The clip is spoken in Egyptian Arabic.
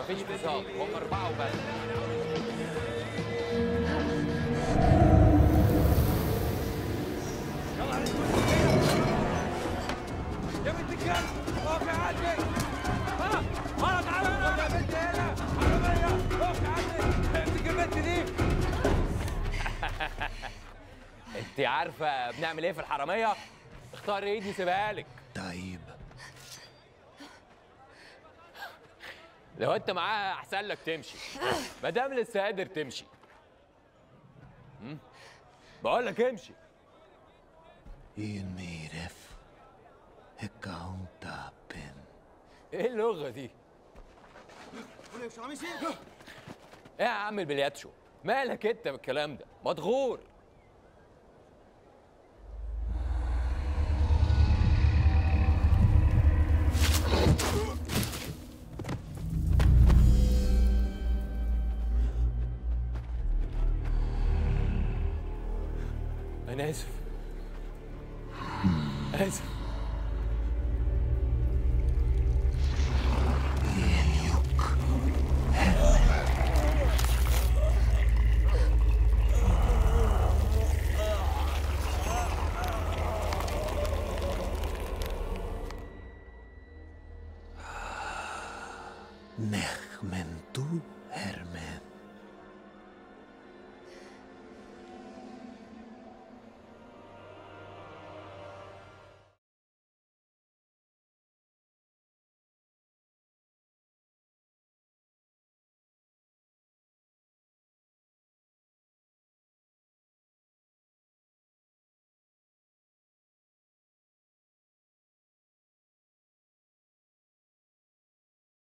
مفيش فصال هم اربعه وبس يا بنت الكلب اقف يا عدي ها ها تعالى هنا يا بنت هنا حرامية اقف يا عدي امسك البنت دي انت عارفه بنعمل ايه في الحراميه اختار ايدي سيبها لك طيب لو انت معاها احسن لك تمشي ما دام لسه قادر تمشي هم؟ بقول لك امشي Ymyref. Hekauntapen. ايه اللغه دي ايه يا عم البلياتشو مالك انت بالكلام ده مضغور انا اسف اسف Nehmentu